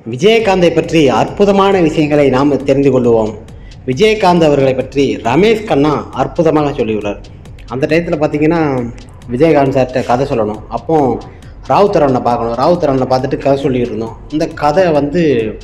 விஜயகாந்தை பற்றி அற்புதமான விஷயங்களை நாம் தெரிந்து கொள்வோம் விஜயகாந்த் அவர்களை பற்றி ரமேஷ் கண்ணா அற்புதமாக சொல்லியுள்ளார் அந்த டயத்தில் பார்த்தீங்கன்னா விஜயகாந்த் சார்கிட்ட கதை சொல்லணும் அப்போ ராவுத்தரண்ணை பார்க்கணும் ராவுத்தரண்ணை பார்த்துட்டு கதை சொல்லியிருந்தோம் இந்த கதை வந்து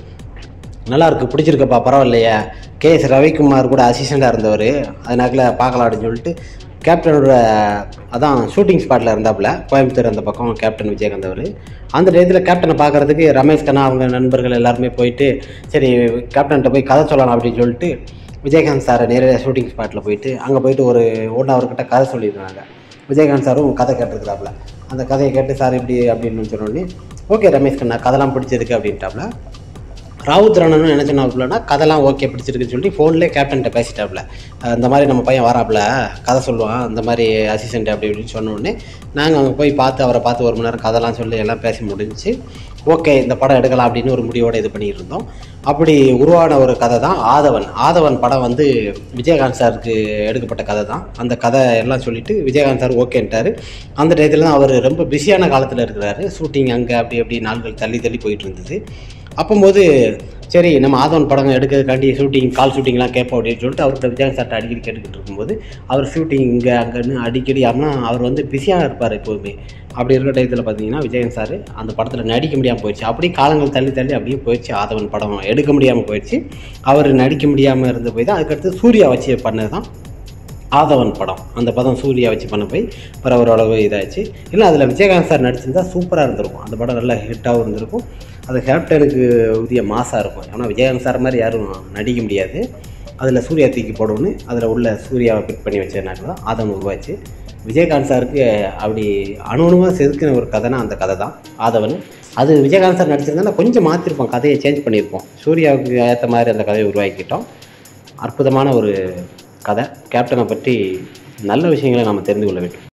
நல்லா இருக்கு பிடிச்சிருக்கப்பா பரவாயில்லையா கே எஸ் ரவிக்குமார் கூட அசிஸ்டண்ட்டாக இருந்தவர் அதனால பார்க்கலாம் அப்படின்னு சொல்லிட்டு கேப்டனோட அதான் ஷூட்டிங் ஸ்பாட்டில் இருந்தாப்புல கோயம்புத்தூர் அந்த பக்கம் கேப்டன் விஜயகாந்த் அவர் அந்த டயத்தில் கேப்டனை பார்க்கறதுக்கு ரமேஷ் கண்ணா அவங்க நண்பர்கள் எல்லாருமே போயிட்டு சரி கேப்டன்கிட்ட போய் கதை சொல்லலாம் அப்படின்னு சொல்லிட்டு விஜயகாந்த் சாரை நேரடியாக ஷூட்டிங் ஸ்பாட்டில் போயிட்டு அங்கே போயிட்டு ஒரு ஒன் ஹவர்கிட்ட கதை சொல்லியிருந்தாங்க விஜயகாந்த் சாரும் கதை கேட்டிருக்கிறாப்புல அந்த கதையை கேட்டு சார் இப்படி அப்படின்னு சொன்னோடனே ஓகே ரமேஷ் கண்ணா கதைலாம் பிடிச்சிருக்கு அப்படின்ட்டாப்புல ராவுத் ராணனும் என்ன சொன்னாப்புலன்னா கதைலாம் ஓகே பிடிச்சிருக்குன்னு சொல்லிட்டு ஃபோன்லேயே கேப்டன்கிட்ட பேசிட்டாப்புல அஹ் இந்த மாதிரி நம்ம பையன் வராப்புல கதை சொல்லுவான் இந்த மாதிரி அசிஸ்டண்ட் அப்படி இப்படின்னு சொன்ன உடனே நாங்கள் அங்கே போய் பார்த்து அவரை பார்த்து ஒரு மணி நேரம் கதைலாம் சொல்லி எல்லாம் பேசி முடிஞ்சுச்சு ஓகே இந்த படம் எடுக்கலாம் அப்படின்னு ஒரு முடிவோடு இது பண்ணிட்டு இருந்தோம் அப்படி உருவான ஒரு கதை தான் ஆதவன் ஆதவன் படம் வந்து விஜயகாந்த் சாருக்கு எடுக்கப்பட்ட கதை தான் அந்த கதை எல்லாம் சொல்லிட்டு விஜயகாந்த் சார் ஓகேன்ட்டார் அந்த டயத்தில் தான் அவர் ரொம்ப பிஸியான காலத்தில் இருக்கிறாரு ஷூட்டிங் அங்கே அப்படி அப்படி நாட்கள் தள்ளி தள்ளி போயிட்டு இருந்தது அப்போம்போது சரி நம்ம ஆதவன் படம் எடுக்கிறதுக்காண்டி ஷூட்டிங் கால் ஷூட்டிங்லாம் கேட்போம் அப்படின்னு சொல்லிட்டு அவர்கிட்ட விஜயகாந்த் சார்ட்ட அடிக்கடி கேட்டுக்கிட்டு இருக்கும்போது அவர் ஷூட்டிங் இங்கே அங்கேன்னு அடிக்கடி ஆனால் அவர் வந்து பிஸியாக இருப்பார் எப்போதுமே அப்படி இருக்கிற டயத்தில் பார்த்தீங்கன்னா விஜயகாந்த் சார் அந்த படத்தில் நடிக்க முடியாமல் போயிடுச்சு அப்படியே காலங்கள் தள்ளி தள்ளி அப்படியே போயிடுச்சு ஆதவன் படம் எடுக்க முடியாமல் போயிடுச்சு அவர் நடிக்க முடியாமல் இருந்து போய் தான் அதுக்கடுத்து சூர்யா வச்சு பண்ணது தான் ஆதவன் படம் அந்த படம் சூர்யா வச்சு பண்ண போய் அப்புறம் ஓரளவு இதாச்சு இல்லை அதில் விஜயகாந்த் சார் நடிச்சிருந்தா சூப்பராக இருந்திருக்கும் அந்த படம் நல்லா ஹிட்டாகவும் இருந்திருக்கும் அது கேப்டனுக்கு உரிய மாசாக இருக்கும் ஏன்னா விஜயகாந்த் சார் மாதிரி யாரும் நடிக்க முடியாது அதில் சூர்யா தூக்கி போடணும்னு அதில் உள்ள சூர்யாவை பிட் பண்ணி வச்சதுனால தான் ஆதவன் உருவாச்சு விஜயகாந்த் சாருக்கு அப்படி அணுவணுவாக செதுக்கின ஒரு கதைனா அந்த கதை தான் ஆதவன் அது விஜயகாந்த் சார் நடிச்சிருந்தா கொஞ்சம் மாற்றிருப்போம் கதையை சேஞ்ச் பண்ணியிருப்போம் சூர்யாவுக்கு ஏற்ற மாதிரி அந்த கதையை உருவாக்கிட்டோம் அற்புதமான ஒரு கதை கேப்டனை பற்றி நல்ல விஷயங்களை நாம் தெரிந்து கொள்ள வேண்டும்